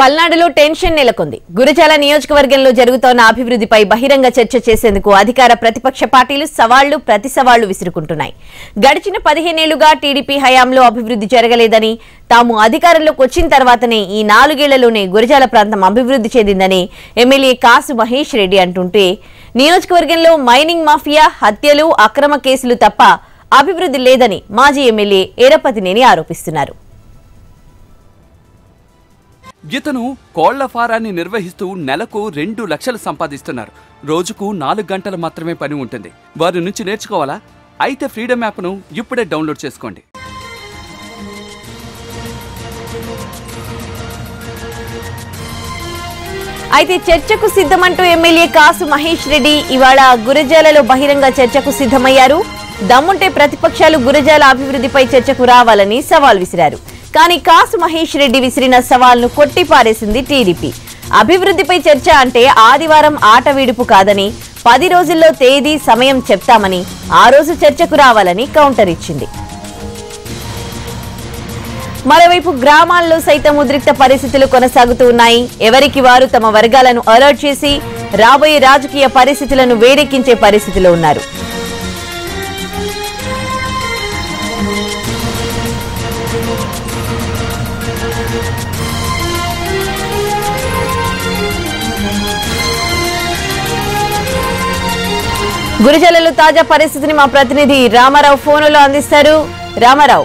పల్నాడులో టెన్షన్ నెలకొంది గురజాల నియోజకవర్గంలో జరుగుతోన్న అభివృద్ధిపై బహిరంగ చర్చ చేసేందుకు అధికార ప్రతిపక్ష పార్టీలు సవాళ్లు ప్రతి సవాళ్లు విసురుకుంటున్నాయి గడిచిన పదిహేనేళ్లుగా టీడీపీ హయాంలో అభివృద్ధి జరగలేదని తాము అధికారంలోకి వచ్చిన తర్వాతనే ఈ నాలుగేళ్లలోనే గురజాల ప్రాంతం అభివృద్ధి చెందిందని ఎమ్మెల్యే కాసు మహేష్ రెడ్డి అంటుంటే నియోజకవర్గంలో మైనింగ్ మాఫియా హత్యలు అక్రమ కేసులు తప్ప అభివృద్ధి లేదని మాజీ ఎమ్మెల్యే ఏరపతినేని ఆరోపిస్తున్నారు ఇతను కోళ్ల ఫారాన్ని నిర్వహిస్తూ నెలకు రెండు లక్షలు సంపాదిస్తున్నారు రోజుకు నాలుగు గంటలు మాత్రమే పని ఉంటుంది వారి నుంచి నేర్చుకోవాలా అయితే ఫ్రీడమ్ యాప్ను ఇప్పుడే డౌన్లోడ్ చేసుకోండి అయితే చర్చకు సిద్ధమంటూ ఎమ్మెల్యే కాసు మహేష్ రెడ్డి ఇవాళ గురజాలలో బహిరంగ చర్చకు సిద్ధమయ్యారు దమ్ముంటే ప్రతిపక్షాలు గురజాల అభివృద్ధిపై చర్చకు రావాలని సవాల్ విసిరారు కానీ కాసు మహేష్ రెడ్డి విసిరిన సవాల్ను కొట్టిపారేసింది టీడీపీ అభివృద్ధిపై చర్చ అంటే ఆదివారం ఆట విడుపు కాదని పది రోజుల్లో తేదీ సమయం చెప్తామని ఆ రోజు చర్చకు రావాలని కౌంటర్ ఇచ్చింది మరోవైపు గ్రామాల్లో సైతం ఉద్రిక్త పరిస్థితులు కొనసాగుతూ ఉన్నాయి ఎవరికి వారు తమ వర్గాలను అలర్ట్ చేసి రాబోయే రాజకీయ పరిస్థితులను వేడెక్కించే పరిస్థితిలో ఉన్నారు గురిజలలో తాజా పరిస్థితిని మా ప్రతినిధి రామారావు ఫోనులో అందిస్తారు రామారావు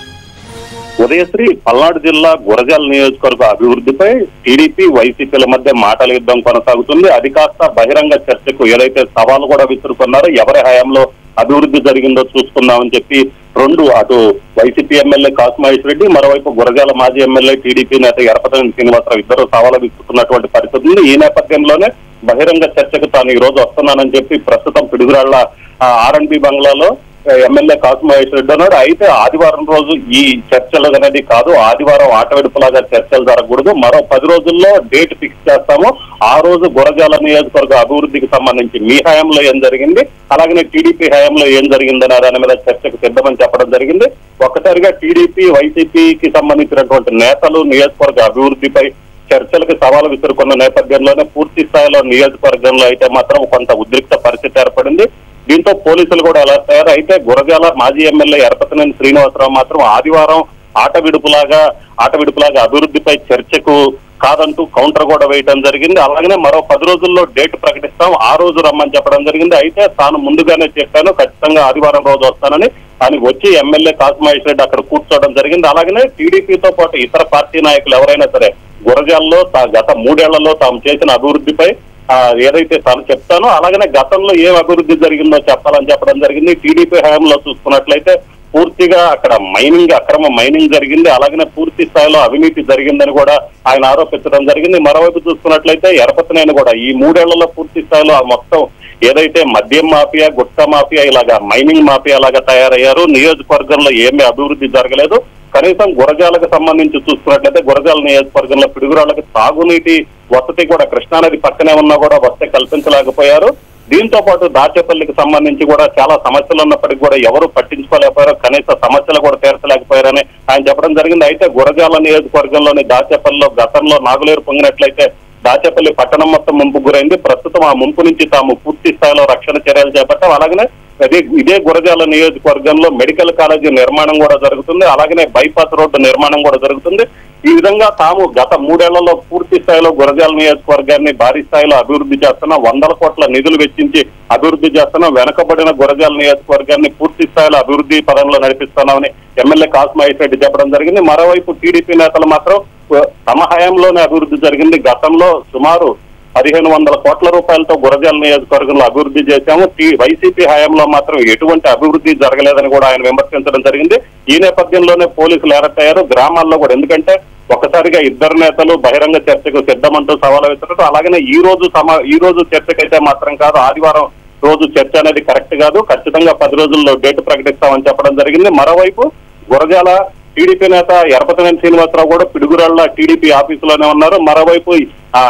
ఉదయశ్రీ పల్నాడు జిల్లా గురజాల నియోజకవర్గ అభివృద్ధిపై టీడీపీ వైసీపీల మధ్య మాటల యుద్ధం కొనసాగుతుంది అది కాస్త బహిరంగ చర్చకు ఏదైతే సవాలు కూడా విసురుకున్నారో ఎవరి హయాంలో అభివృద్ధి జరిగిందో చూసుకుందామని చెప్పి రెండు అటు వైసీపీ ఎమ్మెల్యే కాసుమహేష్ రెడ్డి మరోవైపు గురజాల మాజీ ఎమ్మెల్యే టీడీపీ నేత ఎరపతని శ్రీనివాసరావు ఇద్దరు సవాలు విసురుతున్నటువంటి పరిస్థితి ఉంది ఈ నేపథ్యంలోనే బహిరంగ చర్చకు తాను ఈ రోజు వస్తున్నానని చెప్పి ప్రస్తుతం పిడుగురాళ్ల ఆర్ఎండ్బి బంగ్లాలో ఎమ్మెల్యే కాసుమహేష్ రెడ్డి అన్నాడు అయితే ఆదివారం రోజు ఈ చర్చలు అనేది కాదు ఆదివారం ఆటవిడుపులాగా చర్చలు జరగకూడదు మరో పది రోజుల్లో డేట్ ఫిక్స్ చేస్తాము ఆ రోజు గురజాల నియోజకవర్గ అభివృద్ధికి సంబంధించి మీ హయాంలో ఏం జరిగింది అలాగనే టీడీపీ హయాంలో ఏం జరిగిందనే దాని మీద చర్చకు సిద్ధమని చెప్పడం జరిగింది ఒక్కసారిగా టీడీపీ వైసీపీకి సంబంధించినటువంటి నేతలు నియోజకవర్గ అభివృద్ధిపై చర్చలకు సవాలు విసురుకున్న నేపథ్యంలోనే పూర్తి స్థాయిలో నియోజకవర్గంలో అయితే మాత్రం కొంత ఉద్రిక్త పరిస్థితి ఏర్పడింది దీంతో పోలీసులు కూడా అలర్ట్ అయ్యారు అయితే గురజాల మాజీ ఎమ్మెల్యే ఎరపతనేని శ్రీనివాసరావు మాత్రం ఆదివారం ఆట విడుపులాగా ఆట విడుపులాగా అభివృద్ధిపై చర్చకు కాదంటూ కౌంటర్ కూడా వేయడం జరిగింది అలాగనే మరో పది రోజుల్లో డేట్ ప్రకటిస్తాం ఆ రోజు రమ్మని చెప్పడం జరిగింది అయితే తాను ముందుగానే చెప్పాను ఖచ్చితంగా ఆదివారం రోజు వస్తానని అని వచ్చి ఎమ్మెల్యే కాసుమహేష్ రెడ్డి అక్కడ కూర్చోవడం జరిగింది అలాగనే టీడీపీతో పాటు ఇతర పార్టీ నాయకులు ఎవరైనా సరే గురజాల్లో తా- గత మూడేళ్లలో తాము చేసిన అభివృద్ధిపై ఆ, ఏదైతే తాను చెప్తానో అలాగనే గతంలో ఏం అభివృద్ధి జరిగిందో చెప్పాలని చెప్పడం జరిగింది టీడీపీ హయాంలో చూసుకున్నట్లయితే పూర్తిగా అక్కడ మైనింగ్ అక్రమ మైనింగ్ జరిగింది అలాగనే పూర్తి స్థాయిలో అవినీతి జరిగిందని కూడా ఆయన ఆరోపించడం జరిగింది మరోవైపు చూసుకున్నట్లయితే ఎరపతనేని కూడా ఈ మూడేళ్లలో పూర్తి స్థాయిలో ఆ మొత్తం ఏదైతే మద్యం మాఫియా గుట్కా మాఫియా ఇలాగా మైనింగ్ మాఫియా లాగా తయారయ్యారు నియోజకవర్గంలో ఏమీ అభివృద్ధి జరగలేదు కనీసం గురజాలకు సంబంధించి చూసుకున్నట్లయితే గురజాల నియోజకవర్గంలో పిడుగురాళ్ళకి తాగునీటి వసతి కూడా కృష్ణానది పక్కనే ఉన్నా కూడా వసతి కల్పించలేకపోయారు దీంతో పాటు దాచేపల్లికి సంబంధించి కూడా చాలా సమస్యలు ఉన్నప్పటికీ కూడా ఎవరు పట్టించుకోలేకపోయారు కనీస సమస్యలు కూడా తీర్చలేకపోయారని ఆయన చెప్పడం జరిగింది అయితే గురజాల నియోజకవర్గంలోని దాచేపల్లిలో గతంలో నాగులేరు పొంగినట్లయితే దాచేపల్లి పట్టణం మొత్తం ముంపు గురైంది ప్రస్తుతం ఆ ముంపు నుంచి తాము పూర్తి స్థాయిలో రక్షణ చర్యలు చేపట్టాం అలాగనే అదే ఇదే గురజాల నియోజకవర్గంలో మెడికల్ కాలేజీ నిర్మాణం కూడా జరుగుతుంది అలాగనే బైపాస్ రోడ్డు నిర్మాణం కూడా జరుగుతుంది ఈ విధంగా తాము గత మూడేళ్లలో పూర్తి స్థాయిలో గురజాల నియోజకవర్గాన్ని భారీ స్థాయిలో అభివృద్ధి చేస్తున్నాం వందల కోట్ల నిధులు వెచ్చించి అభివృద్ధి చేస్తున్నాం వెనకబడిన గురజాల నియోజకవర్గాన్ని పూర్తి స్థాయిలో అభివృద్ధి పదంలో నడిపిస్తున్నామని ఎమ్మెల్యే కాసుమహేష్ రెడ్డి చెప్పడం జరిగింది మరోవైపు టీడీపీ నేతలు మాత్రం తమ హయాంలోనే అభివృద్ధి జరిగింది గతంలో సుమారు పదిహేను వందల కోట్ల రూపాయలతో గురజాల నియోజకవర్గంలో అభివృద్ధి చేశాము టీ- వైసీపీ హయాంలో మాత్రం ఎటువంటి అభివృద్ధి జరగలేదని కూడా ఆయన విమర్శించడం జరిగింది ఈ నేపథ్యంలోనే పోలీసులు అరెస్ట్ అయ్యారు గ్రామాల్లో కూడా ఎందుకంటే ఒక్కసారిగా ఇద్దరు నేతలు బహిరంగ చర్చకు సిద్ధమంటూ సవాలు విసరడం అలాగనే ఈ రోజు సమా ఈ రోజు చర్చకైతే మాత్రం కాదు ఆదివారం రోజు చర్చ అనేది కరెక్ట్ కాదు ఖచ్చితంగా పది రోజుల్లో డేట్ ప్రకటిస్తామని చెప్పడం జరిగింది మరోవైపు గురజాల టీడీపీ నేత ఎరపతనేని శ్రీనివాసరావు కూడా పిడుగురాళ్ల టీడీపీ ఆఫీసులోనే ఉన్నారు మరోవైపు ఆ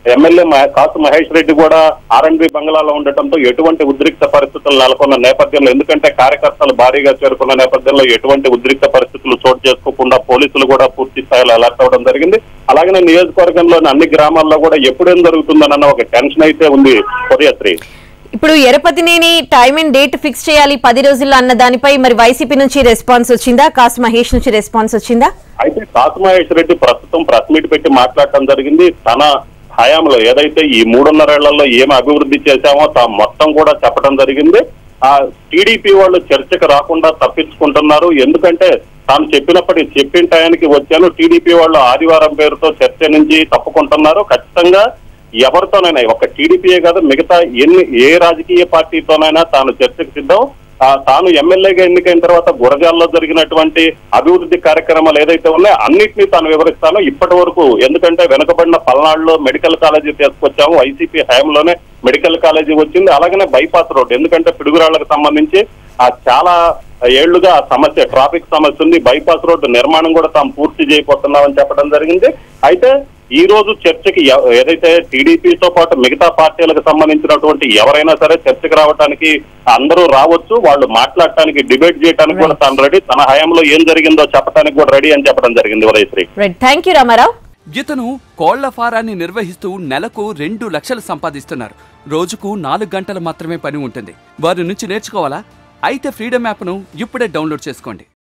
ఎమ్మెల్యే మ- కాసు మహేష్ రెడ్డి కూడా ఆర్ఎండ్బి బంగ్లాలో ఉండటంతో ఎటువంటి ఉద్రిక్త పరిస్థితులు నెలకొన్న నేపథ్యంలో ఎందుకంటే కార్యకర్తలు భారీగా చేరుకున్న నేపథ్యంలో ఎటువంటి ఉద్రిక్త పరిస్థితులు చోటు చేసుకోకుండా పోలీసులు కూడా పూర్తి స్థాయిలో అలర్ట్ అవ్వడం జరిగింది అలాగనే నియోజకవర్గంలోని అన్ని గ్రామాల్లో కూడా ఎప్పుడేం జరుగుతుందన్న ఒక టెన్షన్ అయితే ఉంది ఉదయశ్రీ ఇప్పుడు Yarapathineni time and date fix చేయాలి పది రోజుల్లో అన్న దానిపై మరి వైసీపీ నుంచి రెస్పాన్స్ వచ్చిందా కాసు మహేష్ నుంచి రెస్పాన్స్ వచ్చిందా అయితే కాసు మహేష్ రెడ్డి ప్రస్తుతం ప్రెస్ మీట్ పెట్టి మాట్లాడటం జరిగింది తన హయాంలో ఏదైతే ఈ మూడున్నరేళ్లలో ఏమి అభివృద్ధి చేశామో తాము మొత్తం కూడా చెప్పడం జరిగింది ఆ టీడీపీ వాళ్ళు చర్చకు రాకుండా తప్పించుకుంటున్నారు ఎందుకంటే తాను చెప్పినప్పటి చెప్పిన టయానికి వచ్చాను టీడీపీ వాళ్ళు ఆదివారం పేరుతో చర్చ నుంచి తప్పుకుంటున్నారు ఖచ్చితంగా ఎవరితోనైనా ఒక టీడీపీయే కాదు మిగతా ఎన్ని ఏ రాజకీయ పార్టీతోనైనా తాను చర్చకు సిద్ధం ఆ, తాను ఎమ్మెల్యేగా ఎన్నికైన తర్వాత గురజాల్లో జరిగినటువంటి అభివృద్ధి కార్యక్రమాలు ఏదైతే ఉన్నాయో అన్నింటినీ తాను వివరిస్తాను ఇప్పటి వరకు ఎందుకంటే వెనుకబడిన పల్నాడులో మెడికల్ కాలేజీ తీసుకొచ్చాము వైసీపీ హయాంలోనే మెడికల్ కాలేజీ వచ్చింది అలాగనే బైపాస్ రోడ్ ఎందుకంటే పిడుగురాళ్లకు సంబంధించి ఆ చాలా ఏళ్లుగా ఆ సమస్య ట్రాఫిక్ సమస్య ఉంది బైపాస్ రోడ్డు నిర్మాణం కూడా తాము పూర్తి చేయబోతున్నామని చెప్పడం జరిగింది అయితే ఈ రోజు చర్చకి ఎవ- ఏదైతే టీడీపీతో పాటు మిగతా పార్టీలకు సంబంధించినటువంటి ఎవరైనా సరే చర్చకు రావడానికి అందరూ రావచ్చు వాళ్ళు మాట్లాడటానికి డిబేట్ చేయడానికి కూడా తాను రెడీ తన హయాంలో ఏం జరిగిందో చెప్పడానికి కూడా రెడీ అని చెప్పడం జరిగింది Udayasri right thank you Ramarao ఇతను కోళ్ల ఫారాన్ని నిర్వహిస్తూ నెలకు రెండు లక్షలు సంపాదిస్తున్నారు రోజుకు నాలుగు గంటలు మాత్రమే పని ఉంటుంది వారి నుంచి నేర్చుకోవాలా అయితే ఫ్రీడమ్ యాప్ను ఇప్పుడే డౌన్లోడ్ చేసుకోండి